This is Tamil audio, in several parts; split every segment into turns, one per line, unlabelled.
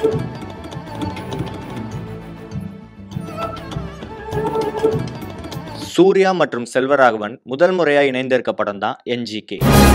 சூர்யா மற்றும் செல்வராகவன் முதல் முறையா இணைந்திருக்க படம் தான் என்ஜிகே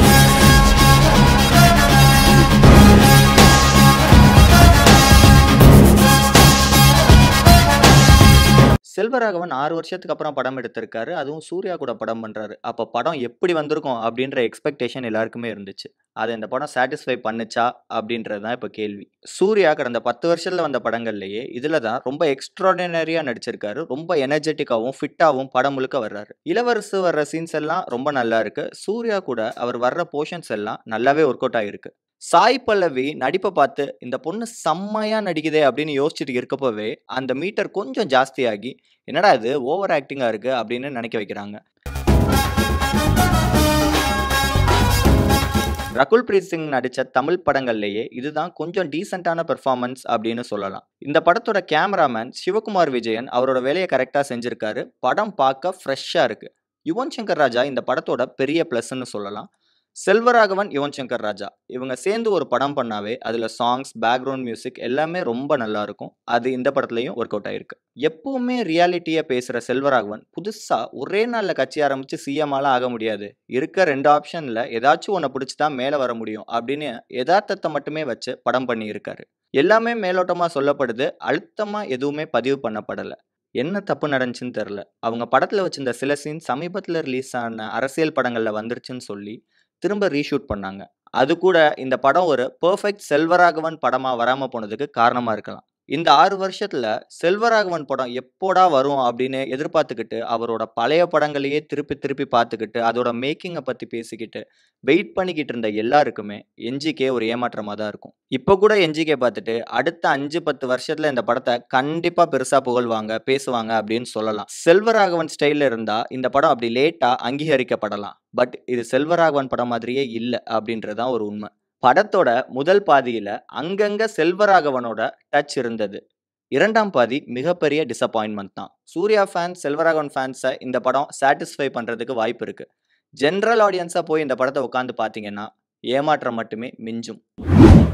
செல்வராகவன் ஆறு வருஷத்துக்கு அப்புறம் படம் எடுத்திருக்காரு அதுவும் சூர்யா கூட படம் பண்றாரு அப்ப படம் எப்படி வந்திருக்கும் அப்படின்ற எக்ஸ்பெக்டேஷன் எல்லாருக்குமே இருந்துச்சு அதை இந்த படம் சாட்டிஸ்ஃபை பண்ணுச்சா அப்படின்றது தான் இப்போ கேள்வி சூர்யா கடந்த பத்து வருஷத்துல வந்த படங்கள்லயே இதுல தான் ரொம்ப எக்ஸ்ட்ராடினரியா நடிச்சிருக்காரு ரொம்ப எனர்ஜெட்டிக்காவும் ஃபிட்டாவும் படம் முழுக்க வர்றாரு இளவரசு வர்ற சீன்ஸ் எல்லாம் ரொம்ப நல்லா இருக்கு சூர்யா கூட அவர் வர்ற போர்ஷன்ஸ் எல்லாம் நல்லாவே ஒர்க் அவுட் ஆகிருக்கு சாய் பல்லவி நடிப்பை பார்த்து இந்த பொண்ணு செம்மையா நடிக்குதே அப்படின்னு யோசிச்சுட்டு இருக்கப்பவே அந்த மீட்டர் கொஞ்சம் ஜாஸ்தியாகி என்னடா இது ஓவர் ஆக்டிங்கா இருக்கு அப்படின்னு நினைக்க வைக்கிறாங்க ரகுல் பிரீத் சிங் நடித்த தமிழ் படங்கள்லேயே இதுதான் கொஞ்சம் டீசெண்டான பெர்ஃபார்மன்ஸ் அப்படின்னு சொல்லலாம் இந்த படத்தோட கேமராமேன் சிவகுமார் விஜயன் அவரோட வேலையை கரெக்டாக செஞ்சுருக்காரு படம் பார்க்க ஃப்ரெஷ்ஷாக இருக்கு யுவன் சங்கர் ராஜா இந்த படத்தோட பெரிய ப்ளஸ்ன்னு சொல்லலாம் செல்வராகவன் யுவன் சங்கர் ராஜா இவங்க சேர்ந்து ஒரு படம் பண்ணாவே அதில் சாங்ஸ் பேக்ரவுண்ட் மியூசிக் எல்லாமே ரொம்ப நல்லா இருக்கும் அது இந்த படத்துலையும் ஒர்க் அவுட் ஆயிருக்கு எப்பவுமே ரியாலிட்டியை பேசுகிற செல்வராகவன் புதுசாக ஒரே நாளில் கட்சி ஆரம்பித்து சிஎம்மாலாம் ஆக முடியாது இருக்க ரெண்டு ஆப்ஷனில் ஏதாச்சும் ஒன்று பிடிச்சி தான் மேலே வர முடியும் அப்படின்னு யதார்த்தத்தை மட்டுமே வச்சு படம் பண்ணியிருக்காரு எல்லாமே மேலோட்டமாக சொல்லப்படுது அழுத்தமாக எதுவுமே பதிவு பண்ணப்படலை என்ன தப்பு நடந்துச்சுன்னு தெரில அவங்க படத்தில் வச்சிருந்த சில சீன் சமீபத்தில் ரிலீஸ் ஆன அரசியல் படங்களில் வந்துருச்சுன்னு சொல்லி திரும்ப ரீஷூட் பண்ணாங்க அது கூட இந்த படம் ஒரு பெர்ஃபெக்ட் செல்வராகவன் படமாக வராமல் போனதுக்கு காரணமாக இருக்கலாம் இந்த ஆறு வருஷத்துல செல்வராகவன் படம் எப்போடா வரும் அப்படின்னு எதிர்பார்த்துக்கிட்டு அவரோட பழைய படங்களையே திருப்பி திருப்பி பார்த்துக்கிட்டு அதோட மேக்கிங்கை பற்றி பேசிக்கிட்டு வெயிட் பண்ணிக்கிட்டு இருந்த எல்லாருக்குமே என்ஜிகே ஒரு ஏமாற்றமாக தான் இருக்கும் இப்போ கூட என்ஜிகே பார்த்துட்டு அடுத்த அஞ்சு பத்து வருஷத்துல இந்த படத்தை கண்டிப்பாக பெருசாக புகழ்வாங்க பேசுவாங்க அப்படின்னு சொல்லலாம் செல்வராகவன் ஸ்டைலில் இருந்தால் இந்த படம் அப்படி லேட்டாக அங்கீகரிக்கப்படலாம் பட் இது செல்வராகவன் படம் மாதிரியே இல்லை அப்படின்றது தான் ஒரு உண்மை படத்தோட முதல் பாதியில அங்கங்க செல்வராகவனோட டச் இருந்தது இரண்டாம் பாதி மிகப்பெரிய டிசப்பாயின்மெண்ட் தான் சூர்யா ஃபேன்ஸ் செல்வராகவன் ஃபேன்ஸை இந்த படம் சாட்டிஸ்ஃபை பண்ணுறதுக்கு வாய்ப்பு இருக்கு ஜென்ரல் ஆடியன்ஸாக போய் இந்த படத்தை உட்காந்து பார்த்தீங்கன்னா ஏமாற்றம் மட்டுமே மிஞ்சும்